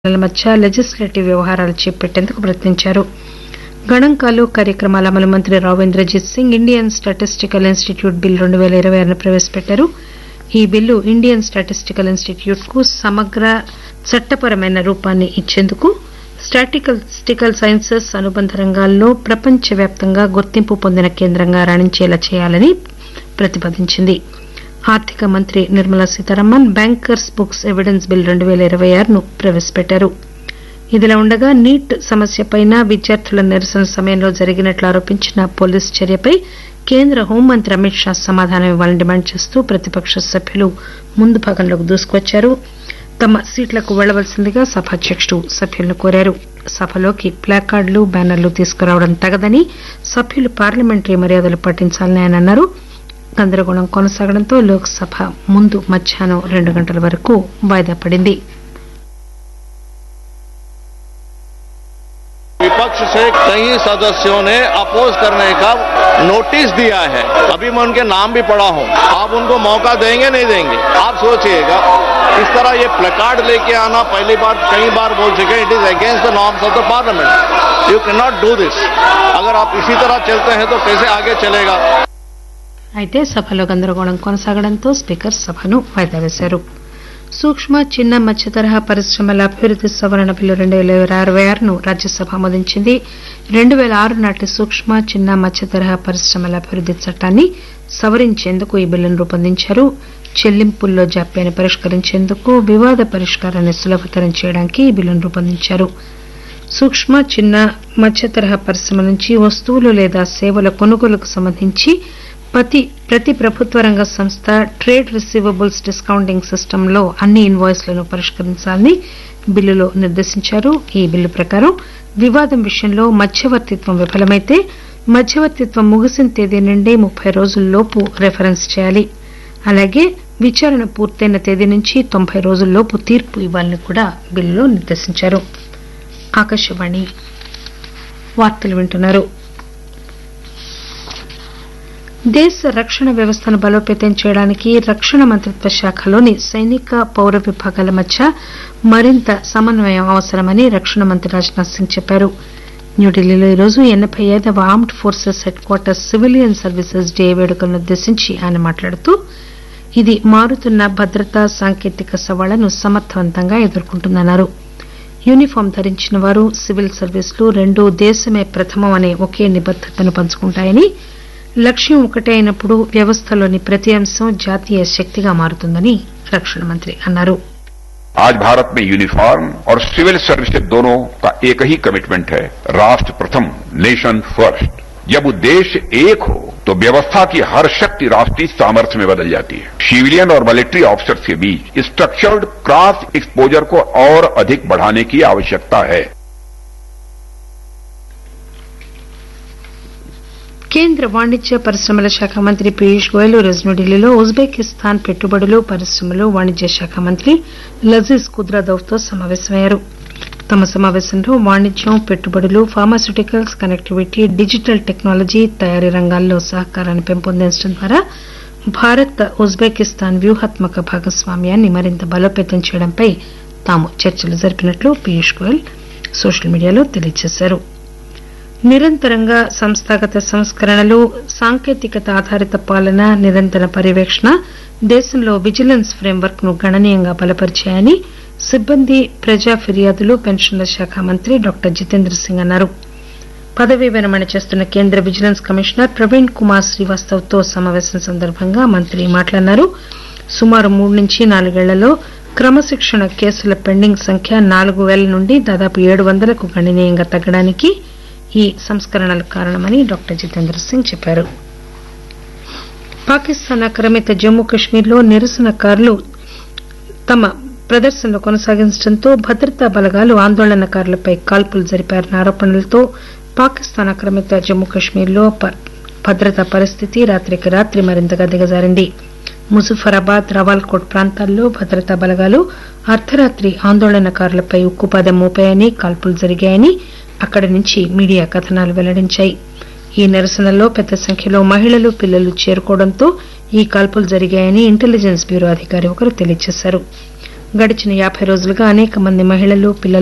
ల మధ్య లెజిస్లేటివ్ వ్యవహారాలు చేపట్టేందుకు ప్రయత్నించారు గణాంకాలు కార్యక్రమాల అమలు మంత్రి Rao Inderjit Singh Indian statistical institute bill రెండు పేల ఇరవై ఆరును ప్రవేశపెట్టారు ఈ బిల్లు ఇండియన్ స్టాటిస్టికల్ ఇన్స్టిట్యూట్ కు సమగ్ర చట్టపరమైన రూపాన్ని ఇచ్చేందుకు స్టాటిస్టికల్ సైన్సెస్ అనుబంధ రంగాల్లో ప్రపంచవ్యాప్తంగా గుర్తింపు పొందిన కేంద్రంగా రాణించేలా చేయాలని ప్రతిపాదించింది ఆర్థిక మంత్రి Nirmala Sitharaman bankers books evidence bill రెండు పేల ఇరవై ఆరును ప్రవేశపెట్టారు ఇదిలా ఉండగా నీట్ సమస్యపై విద్యార్థుల నిరసన సమయంలో జరిగినట్లు ఆరోపించిన పోలీసు చర్యపై కేంద్ర హోంమంత్రి అమిత్ షా సమాధానం ఇవ్వాలని డిమాండ్ చేస్తూ ప్రతిపక్ష సభ్యులు ముందు భాగంలోకి దూసుకువచ్చారు తమ సీట్లకు వెళ్లవలసిందిగా సభాధ్యకుడు సభ్యులను కోరారు సభలోకి ప్లాకార్డులు బ్యానర్లు తీసుకురావడం తగదని సభ్యులు పార్లమెంటరీ మర్యాదలు పాటించాలని ఆయన అన్నారు గందరగోళం కొనసాగడంతో లోక్ సభ ముందు మధ్యాహ్నం రెండు గంటల వరకు వాయిదా పడింది विपक्ष से कई सदस्यों ने अपोज करने का नोटिस दिया है अभी मैं उनके नाम भी पढ़ा हूं आप उनको मौका देंगे नहीं देंगे आप सोचिएगा इस तरह ये प्लेकार्ड लेके आना पहली बार कई बार बोल चुके it is against the norms of the parliament you can not do this अगर आप इसी तरह चलते हैं तो कैसे आगे चलेगा అయితే సభలో గందరగోళం కొనసాగడంతో స్పీకర్ సభను వాయిదా వేశారు సూక్ష్మ చిన్న మధ్య తరహా పరిశ్రమల అభివృద్ది సవరణ బిల్లు రెండు పేల అరవై ఆరును రాజ్యసభ ఆమోదించింది రెండు పేల ఆరు నాటి సూక్ష్మ చిన్న మధ్య తరహా పరిశ్రమల అభివృద్ది చట్టాన్ని సవరించేందుకు ఈ బిల్లును రూపొందించారు చెల్లింపుల్లో జాప్యాన్ని పరిష్కరించేందుకు వివాద పరిష్కారాన్ని సులభతరం చేయడానికి ఈ బిల్లును రూపొందించారు సూక్ష్మ చిన్న మధ్య తరహా పరిశ్రమ నుంచి వస్తువులు లేదా సేవల కొనుగోలుకు సంబంధించి ప్రతి ప్రతి ప్రభుత్వ రంగ సంస్థ ట్రేడ్ రిసీవబుల్స్ డిస్కౌంటింగ్ సిస్టంలో అన్ని ఇన్వాయిస్లను పరిష్కరించాలని బిల్లులో నిర్దేశించారు ఈ బిల్లు ప్రకారం వివాదం విషయంలో మధ్యవర్తిత్వం విఫలమైతే మధ్యవర్తిత్వం ముగిసిన తేదీ నుండి ముప్పై రోజుల్లోపు రెఫరెన్స్ చేయాలి అలాగే విచారణ పూర్తయిన తేదీ నుంచి తొంభై రోజుల్లోపు తీర్పు ఇవ్వాలని కూడా బిల్లులో నిర్దేశించారు ఆకాశవాణి వార్తలు వింటున్నారు దేశ రక్షణ వ్యవస్థను బలోపేతం చేయడానికి రక్షణ మంత్రిత్వ శాఖలోని సైనిక పౌర విభాగాల మధ్య మరింత సమన్వయం అవసరమని రక్షణ మంత్రి రాజ్నాథ్ సింగ్ చెప్పారు న్యూఢిల్లీలో ఈరోజు ఎనబై ఐదవ armed forces headquarters civilian services day వేడుకలను ఉద్దేశించి ఆయన మాట్లాడుతూ ఇది మారుతున్న భద్రతా సాంకేతిక సవాళ్లను సమర్థవంతంగా ఎదుర్కొంటుందన్నారు యూనిఫామ్ ధరించిన వారు సివిల్ సర్వీసులు రెండూ దేశమే ప్రథమం అనే ఒకే నిబద్దతను పంచుకుంటాయని లక్ష్యం ఒకటే అయినప్పుడు వ్యవస్థలోని ప్రతి అంశం జాతీయ శక్తిగా మారుతుందని రక్షణ మంత్రి అన్నారు आज भारत में यूनिफॉर्म और सिविल सर्विसेज दोनों का एक ही कमिटमेंट है राष्ट्र प्रथम नेशन फर्स्ट जब उद्देश्य एक हो तो व्यवस्था की हर शक्ति राष्ट्रीय सामर्थ्य में बदल जाती है सिविलियन और मिलिट्री ऑफिसर्स के बीच स्ट्रक्चर्ड क्रॉस एक्सपोजर को और अधिक बढ़ाने की आवश्यकता है కేంద్ర వాణిజ్య పరిశ్రమల శాఖ మంత్రి పీయూష్ గోయల్ ఈరోజు న్యూఢిల్లీలో ఉజ్బెకిస్తాన్ పెట్టుబడులు పరిశ్రమలు వాణిజ్య శాఖ మంత్రి లజీజ్ కుద్రాదోవ్ తో సమావేశమయ్యారు తమ సమావేశంలో వాణిజ్యం పెట్టుబడులు ఫార్మాస్యూటికల్స్ కనెక్టివిటీ డిజిటల్ టెక్నాలజీ తయారీ రంగాల్లో సహకారాన్ని పెంపొందించడం ద్వారా భారత్ ఉజ్బెకిస్తాన్ వ్యూహాత్మక భాగస్వామ్యాన్ని మరింత బలోపేతం చేయడంపై తాము చర్చలు జరిపినట్లు పీయూష్ గోయల్ సోషల్ మీడియాలో తెలియజేశారు నిరంతరంగా సంస్థాగత సంస్కరణలు సాంకేతికత ఆధారిత పాలన నిరంతర పర్యవేక్షణ దేశంలో విజిలెన్స్ ఫ్రేమ్వర్క్ ను గణనీయంగా బలపరిచాయని సిబ్బంది ప్రజా ఫిర్యాదులు పెన్షన్ల శాఖ మంత్రి డాక్టర్ జితేంద్ర సింగ్ అన్నారు పదవీ విరమణ చేస్తున్న కేంద్ర విజిలెన్స్ కమిషనర్ ప్రవీణ్ కుమార్ శ్రీవాస్తవ్ తో సమావేశం సందర్భంగా మంత్రి మాట్లాడినారు సుమారు మూడు నుంచి నాలుగేళ్లలో క్రమశిక్షణ కేసుల పెండింగ్ సంఖ్య నాలుగు పేల నుండి దాదాపు ఏడు వందలకు గణనీయంగా తగ్గడానికి ఈ సంస్కరణలు కారణమని డాక్టర్ జితేంద్ర సింగ్ చెప్పారు పాకిస్తాన్ ఆక్రమిత జమ్మూ కశ్మీర్లో నిరసనకారులు తమ ప్రదర్శనలు కొనసాగించడంతో భద్రతా బలగాలు ఆందోళనకారులపై కాల్పులు జరిపారన్న ఆరోపణలతో పాకిస్తాన్ ఆక్రమిత జమ్మూ కశ్మీర్లో భద్రతా పరిస్థితి రాత్రికి రాత్రి మరింతగా దిగజారింది ముజఫరాబాద్ రవాల్కోట్ ప్రాంతాల్లో భద్రతా బలగాలు అర్ధరాత్రి ఆందోళనకారులపై ఉక్కుపాదం మోపాయని కాల్పులు జరిగాయని అక్కడి నుంచి మీడియా కథనాలు వెల్లడించాయి ఈ నిరసనల్లో పెద్ద సంఖ్యలో మహిళలు పిల్లలు చేరుకోవడంతో ఈ కాల్పులు జరిగాయని ఇంటెలిజెన్స్ బ్యూరో అధికారి ఒకరు తెలియజేశారు గడిచిన యాబై రోజులుగా అనేక మంది మహిళలు పిల్లలు